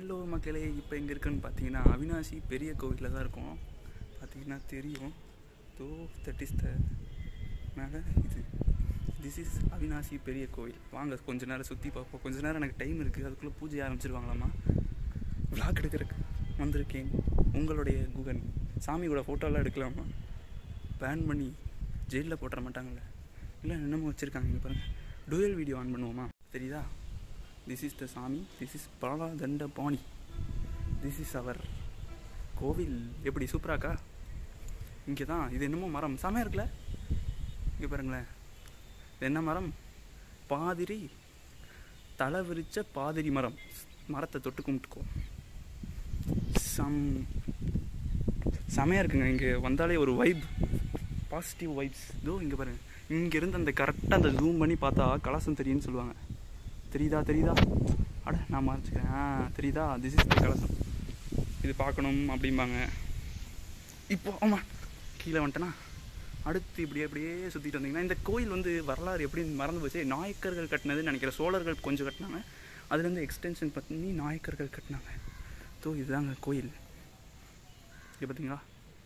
Hello மக்களே இப்போ எங்கே இருக்குன்னு பார்த்தீங்கன்னா அவினாசி பெரிய கோவிலில் தான் இருக்கோம் பார்த்தீங்கன்னா தெரியும் தோ தட் இஸ் த மேலே இது திஸ் இஸ் அவினாசி பெரிய கோவில் வாங்க கொஞ்ச நேரம் சுற்றி பார்ப்போம் கொஞ்ச நேரம் எனக்கு டைம் இருக்குது அதுக்குள்ளே பூஜை ஆரம்பிச்சிருவாங்களாமா விளாக் எடுக்கிறதுக்கு வந்திருக்கேன் உங்களுடைய குகன் சாமியோட ஃபோட்டோலாம் எடுக்கலாமா பேன் பண்ணி ஜெயிலில் போட்டுற மாட்டாங்கல்ல இல்லை என்னமோ வச்சுருக்காங்க இங்கே பாருங்கள் டூயல் வீடியோ ஆன் பண்ணுவோமா தெரியுதா திஸ் இஸ் த சாமி திஸ் இஸ் பாலா தண்ட பாணி திஸ் இஸ் அவர் கோவில் எப்படி சூப்பராக்கா இங்கே தான் இது என்னமோ மரம் செமையாக இருக்குல்ல இங்கே பாருங்களேன் இது என்ன மரம் பாதிரி தலை விரிச்ச பாதிரி மரம் மரத்தை தொட்டு கும்பிட்டுக்கோ சம் செமையாக இருக்குங்க இங்கே வந்தாலே ஒரு வைப் பாசிட்டிவ் வைப்ஸ் இதோ இங்கே பாருங்க இங்கேருந்து அந்த கரெக்டாக அந்த ஜூம் பண்ணி பார்த்தா கலசம் தெரியும்னு சொல்லுவாங்க தெரியுதா தெரியுதா அட நான் மறைச்சிக்கிறேன் ஆ தெரியுதா திஸ் இஸ் த கலசம் இது பார்க்கணும் அப்படிம்பாங்க இப்போ ஆமாம் கீழே வந்துட்டேனா அடுத்து இப்படியே அப்படியே சுற்றிட்டு வந்தீங்கன்னா இந்த கோயில் வந்து வரலாறு எப்படி மறந்து போச்சு நாயக்கர்கள் கட்டினதுன்னு நினைக்கிறேன் சோழர்கள் கொஞ்சம் கட்டினாங்க அதுலேருந்து எக்ஸ்டென்ஷன் பண்ணி நாயக்கர்கள் கட்டினாங்க தோ இதுதாங்க கோயில் இங்கே பார்த்தீங்களா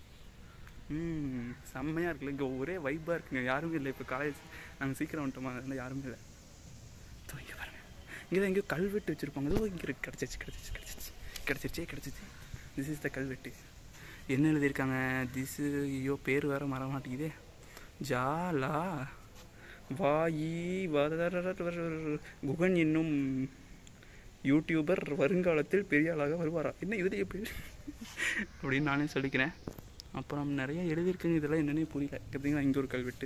ம் செம்மையாக இருக்குல்ல இங்கே ஒரே வைப்பாக இருக்குங்க யாருமே இல்லை இப்போ காலேஜ் நாங்கள் சீக்கிரம் வந்துட்டோமா அதனால யாருமே இல்லை தோ இங்கே பாருங்க இங்கே தான் எங்கேயோ கல்வெட்டு வச்சுருப்பாங்க இதோ இங்கே இருக்கு கிடச்சிச்சு கிடச்சிச்சு கிடச்சிச்சு கிடச்சிருச்சே கிடச்சிச்சு திஸ் இஸ் த கல்வெட்டு என்ன எழுதியிருக்காங்க திஸ் ஐயோ பேர் வேற மற மாட்டேங்குதே ஜாலா வாயி வதர குகன் என்னும் யூடியூபர் வருங்காலத்தில் பெரிய ஆளாக வருவாரா என்ன இது எப்படி அப்படின்னு நானே சொல்லிக்கிறேன் அப்புறம் நிறைய எழுதியிருக்குங்க இதெல்லாம் என்னன்னே புரியல எப்படிங்களா இங்கே ஒரு கல்வெட்டு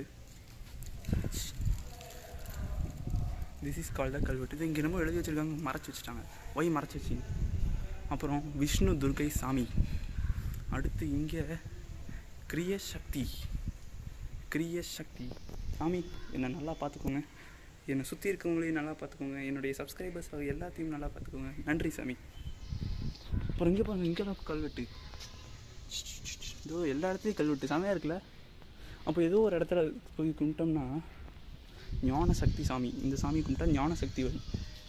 திஸ் இஸ் கால்ட கல்வெட்டு இது இங்கே என்னமோ எழுதி வச்சுருக்காங்க மறைச்சி வச்சுட்டாங்க ஒய் மறைச்சி வச்சிங்க அப்புறம் விஷ்ணு துர்கை சாமி அடுத்து இங்கே கிரிய சக்தி கிரிய சக்தி சாமி என்னை நல்லா பார்த்துக்கோங்க என்னை சுற்றி இருக்கவங்களையும் நல்லா பார்த்துக்கோங்க என்னுடைய சப்ஸ்கிரைபர்ஸ் எல்லாத்தையும் நல்லா பார்த்துக்கோங்க நன்றி சாமி அப்புறம் இங்கே பாருங்க இங்கே தான் கல்வெட்டு இதோ எல்லா இடத்துலையும் கல்வெட்டு செமையாக இருக்குல்ல அப்போ ஏதோ ஒரு இடத்துல போய் கும்பிட்டோம்னா ஞான சக்தி சாமி இந்த சாமி கும்பிட்டா ஞான சக்தி வரும்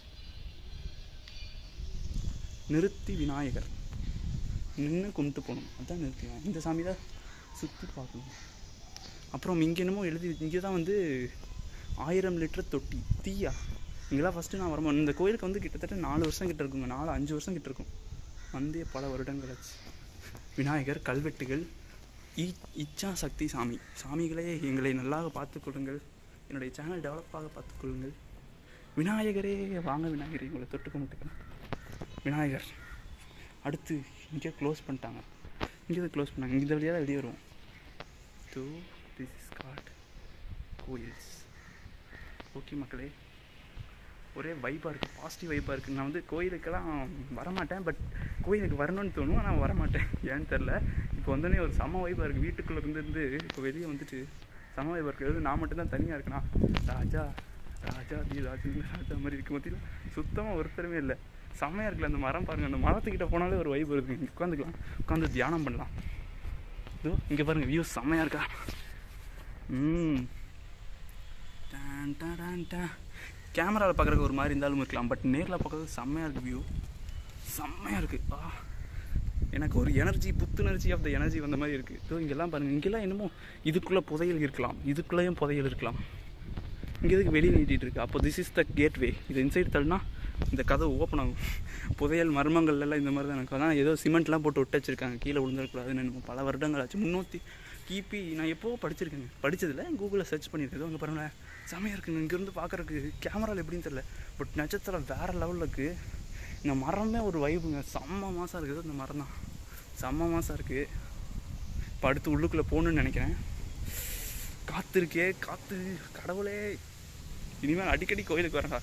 நிறுத்தி விநாயகர் நின்று கும்பிட்டு போகணும் அதான் நிறுத்தி விநாயகர். இந்த சாமி தான் சுற்றி பார்க்கணும் அப்புறம் இங்கே என்னமோ எழுதி இங்கே தான் வந்து ஆயிரம் லிட்டர் தொட்டி தீயா இங்கெல்லாம் ஃபஸ்ட்டு நான் வரமா இந்த கோயிலுக்கு வந்து கிட்டத்தட்ட நாலு வருஷம் கிட்ட இருக்குங்க நாலு அஞ்சு வருஷம் கிட்ட இருக்கும் வந்தே பல வருடங்கள் ஆச்சு விநாயகர் கல்வெட்டுகள் ஈ இச்சா சக்தி சாமி சாமிகளே எங்களை நல்லாக பார்த்துக்கொள்ளுங்கள் என்னுடைய சேனல் டெவலப்பாக பார்த்துக்கொள்ளுங்கள் விநாயகரே வாங்க விநாயகரே உங்களை தொட்டு கும்பிட்டுக்கிறேன் விநாயகர் அடுத்து இங்கே க்ளோஸ் பண்ணிட்டாங்க இங்கே தான் க்ளோஸ் பண்ணாங்க இந்த வழியாக தான் வெளியே வருவோம் ஸோ திஸ் இஸ் காட் கோயில்ஸ் ஓகே மக்களே ஒரே வைப்பாக இருக்குது பாசிட்டிவ் வைப்பாக இருக்குது நான் வந்து கோயிலுக்கெல்லாம் வரமாட்டேன் பட் கோயிலுக்கு வரணும்னு தோணும் ஆனால் வரமாட்டேன் ஏன்னு தெரில இப்போ வந்தோடனே ஒரு செம வைப்பாக இருக்குது வீட்டுக்குள்ளே இருந்து இருந்து இப்போ வெளியே வந்துட்டு செம வைப்பாக இருக்குது நான் மட்டும்தான் தனியாக இருக்கேனா ராஜா ராஜா தி ராஜேந்திர ராஜா மாதிரி இருக்க மத்தியில் சுத்தமாக ஒருத்தருமே இல்லை செம்மையாக இருக்குல்ல அந்த மரம் பாருங்கள் அந்த மரத்துக்கிட்ட போனாலே ஒரு வைப் இருக்குது இங்கே உட்காந்துக்கலாம் உட்காந்து தியானம் பண்ணலாம் இதோ இங்கே பாருங்கள் வியூ செம்மையாக இருக்கா ம் டான் டான் டான் டான் கேமராவில் பார்க்குறதுக்கு ஒரு மாதிரி இருந்தாலும் இருக்கலாம் பட் நேரில் பார்க்கறது செம்மையாக இருக்குது வியூ செம்மையாக இருக்குது ஆ எனக்கு ஒரு எனர்ஜி புத்துணர்ச்சி ஆஃப் த எனர்ஜி வந்த மாதிரி இருக்குது இதோ இங்கெல்லாம் பாருங்கள் இங்கெல்லாம் என்னமோ இதுக்குள்ளே புதையல் இருக்கலாம் இதுக்குள்ளேயும் புதையல் இருக்கலாம் இங்கே இதுக்கு வெளியே நீட்டிகிட்டு இருக்கு அப்போ திஸ் இஸ் த கேட்வே இது இன்சைட் தள்ளினா இந்த கதை ஓப்பன் ஆகும் புதையல் மர்மங்கள்லாம் இந்த மாதிரி தான் எனக்கு அதான் ஏதோ சிமெண்ட்லாம் போட்டு விட்டு வச்சிருக்காங்க கீழே விழுந்துடக்கூடாதுன்னு என்னமோ பல வருடங்கள் ஆச்சு முன்னூற்றி கிபி நான் எப்போவோ படிச்சிருக்கேங்க படிச்சதில்ல கூகுளில் சர்ச் பண்ணியிருக்கேன் ஏதோ அங்கே பாருங்களேன் செமையாக இருக்குங்க இங்கேருந்து பார்க்குறக்கு கேமராவில் எப்படின்னு தெரில பட் நட்சத்திரம் வேறு லெவலில் இருக்குது இந்த மரமே ஒரு வைபுங்க செம்ம மாதம் இருக்குது இந்த மரம் தான் செம்ம மாதம் இருக்குது இப்போ அடுத்து உள்ளுக்குள்ளே போகணுன்னு நினைக்கிறேன் காத்து இருக்கே காத்து கடவுளே இனிமேல் அடிக்கடி கோயிலுக்கு வரேன்டா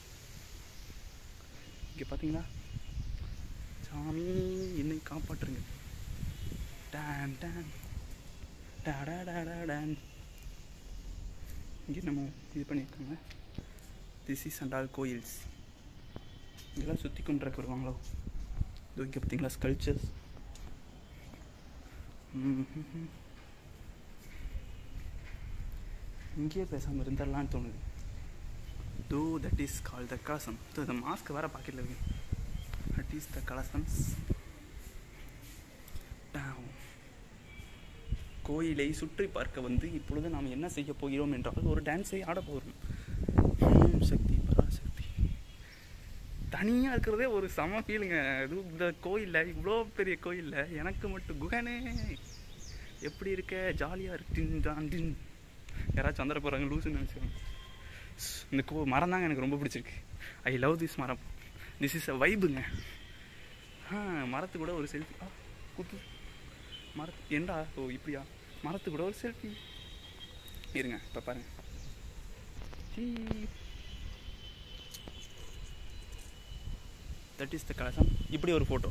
இங்கே பார்த்தீங்களா சாமி என்னை காப்பாற்றுங்க டான் டான் டாடா டாடா டான் இங்கே நம்ம இது பண்ணியிருக்காங்க திஸ் இஸ் அண்ட் ஆல் கோயில்ஸ் இதெல்லாம் சுற்றி கொண்டு வருவாங்களோ இது இங்கே பார்த்தீங்களா ஸ்கல்ச்சர்ஸ் இங்கேயே பேசாமல் இருந்துடலான்னு தோணுது though that is call the காசம் ஸோ இந்த மாஸ்க் வேறு பாக்கெட்டில் இருக்கு அடி இஸ் த கலசன்ஸ் கோயிலை சுற்றி பார்க்க வந்து இப்பொழுது நாம் என்ன செய்ய போகிறோம் என்றால் ஒரு டான்ஸை ஆட போகிறோம் ஓம் சக்தி பராசக்தி தனியாக இருக்கிறதே ஒரு செம ஃபீலுங்க இது இந்த கோயிலில் இவ்வளோ பெரிய கோயிலில் எனக்கு மட்டும் குகனே எப்படி இருக்க ஜாலியாக இருக்கு யாராச்சும் வந்துட போகிறாங்க லூசுன்னு நினச்சிக்கோங்க இந்த கோ மரம் தாங்க எனக்கு ரொம்ப பிடிச்சிருக்கு ஐ லவ் திஸ் மரம் திஸ் இஸ் அ வைபுங்க ஆ மரத்து கூட ஒரு செல்ஃபி ஆ குத்து மரத்து ஏண்டா ஓ இப்படியா மரத்து கூட ஒரு செல்ஃபி இருங்க இப்போ பாருங்க தட் இஸ் த கலசம் இப்படி ஒரு ஃபோட்டோ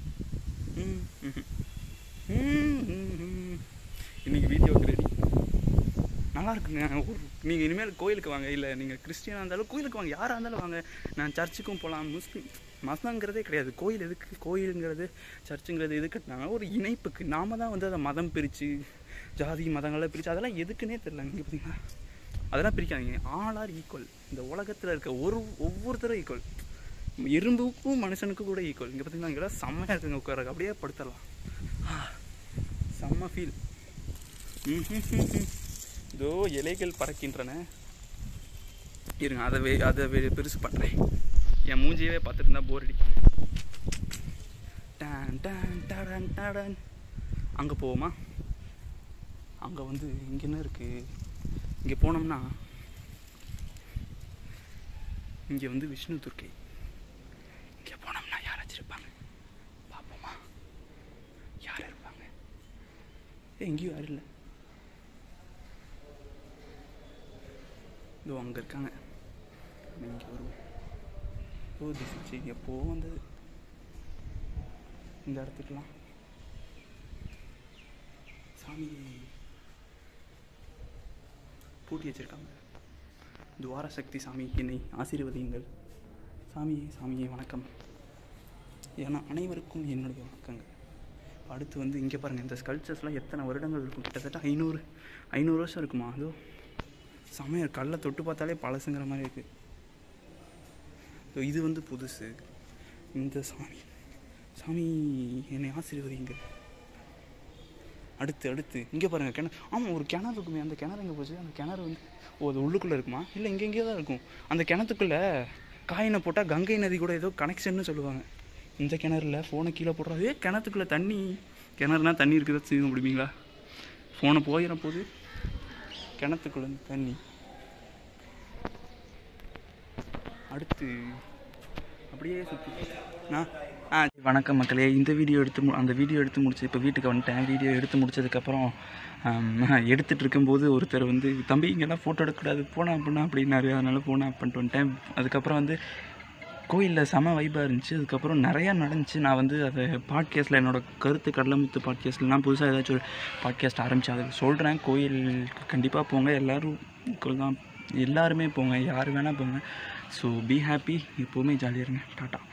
இன்னைக்கு வீடியோக்கு ரெடி நல்லா இருக்குங்க ஒரு நீங்கள் இனிமேல் கோயிலுக்கு வாங்க இல்லை நீங்கள் கிறிஸ்டியனாக இருந்தாலும் கோயிலுக்கு வாங்க யாராக இருந்தாலும் வாங்க நான் சர்ச்சுக்கும் போகலாம் முஸ்லீம் மதங்கிறதே கிடையாது கோயில் எதுக்கு கோயிலுங்கிறது சர்ச்சுங்கிறது எதுக்கு கட்டினாங்க ஒரு இணைப்புக்கு நாம தான் வந்து அதை மதம் பிரித்து ஜாதி மதங்களை பிரித்து அதெல்லாம் எதுக்குன்னே தெரில இங்கே பார்த்தீங்களா அதெல்லாம் பிரிக்காதீங்க ஆல் ஆர் ஈக்குவல் இந்த உலகத்தில் இருக்க ஒரு ஒவ்வொருத்தரும் ஈக்குவல் எறும்புக்கும் மனுஷனுக்கும் கூட ஈக்குவல் இங்கே பார்த்தீங்கன்னா இங்கெல்லாம் செம்மையாக இருக்குங்க உட்கார அப்படியே படுத்தலாம் செம்ம ஃபீல் இதோ இலைகள் பறக்கின்றன இருங்க அதை வே அதை வே பெருசு பண்ணுறேன் என் மூஞ்சியவே பார்த்துட்டு இருந்தா போர் அடிக்கும் டான் டான் டாடன் டாடன் அங்கே போவோமா அங்கே வந்து இங்கே என்ன இருக்குது இங்கே போனோம்னா இங்கே வந்து விஷ்ணு துர்க்கை இங்கே போனோம்னா யாராச்சும் இருப்பாங்க பார்ப்போமா யார் இருப்பாங்க ஏ எங்கேயும் யாரும் இல்லை இதோ அங்கே இருக்காங்க நம்ம இங்கே வருவோம் ஓ திசிச்சு எப்போ வந்தது இந்த இடத்துக்குலாம் சாமி பூட்டி வச்சிருக்காங்க துவார சக்தி சாமி என்னை ஆசீர்வதியுங்கள் சாமியே சாமியே வணக்கம் ஏன்னா அனைவருக்கும் என்னுடைய வணக்கங்கள் அடுத்து வந்து இங்கே பாருங்கள் இந்த ஸ்கல்ச்சர்ஸ்லாம் எத்தனை வருடங்கள் இருக்கும் கிட்டத்தட்ட ஐநூறு ஐநூறு வருஷம் இருக்குமா அதோ சமையல் கல்லை தொட்டு பார்த்தாலே பழசுங்கிற மாதிரி இருக்குது ஸோ இது வந்து புதுசு இந்த சாமி சாமி என்னை ஆசீர்வதிங்க அடுத்து அடுத்து இங்கே பாருங்கள் கிணறு ஆமாம் ஒரு கிணறு இருக்குமே அந்த கிணறு எங்கே போச்சு அந்த கிணறு வந்து ஓ அது உள்ளுக்குள்ளே இருக்குமா இல்லை இங்கே எங்கேயோ தான் இருக்கும் அந்த கிணத்துக்குள்ளே காயினை போட்டால் கங்கை நதி கூட ஏதோ கனெக்ஷன்னு சொல்லுவாங்க இந்த கிணறுல ஃபோனை கீழே போடுறது ஏ கிணத்துக்குள்ளே தண்ணி கிணறுனா தண்ணி இருக்குதா செய்ய முடியுங்களா ஃபோனை போயிட போது கிணத்துக்குள்ள தண்ணி அடுத்து அப்படியே சுற்றி நான் ஆ வணக்கம் மக்களே இந்த வீடியோ எடுத்து மு அந்த வீடியோ எடுத்து முடிச்சு இப்போ வீட்டுக்கு வந்துட்டேன் வீடியோ எடுத்து முடிச்சதுக்கப்புறம் எடுத்துகிட்டு இருக்கும்போது ஒருத்தர் வந்து தம்பி இங்கெல்லாம் ஃபோட்டோ எடுக்கக்கூடாது போனா அப்படின்னா அப்படின்னாரு அதனால போனா பண்ணிட்டு வந்துட்டேன் அதுக்கப்புறம் வந்து கோயிலில் செம வைப்பாக இருந்துச்சு அதுக்கப்புறம் நிறையா நடந்துச்சு நான் வந்து அதை பாட்காஸ்ட்டில் என்னோட கருத்து கடலமுத்து பாட்காஸ்ட்டில் நான் புதுசாக ஏதாச்சும் ஒரு பாட்காஸ்ட் ஆரம்பித்தேன் அதுக்கு சொல்கிறேன் கோயிலுக்கு கண்டிப்பாக போங்க எல்லோரும் ஈக்குவல் தான் எல்லாருமே போங்க யார் வேணால் போங்க ஸோ பி ஹாப்பி எப்போவுமே ஜாலியாக இருங்க டாட்டா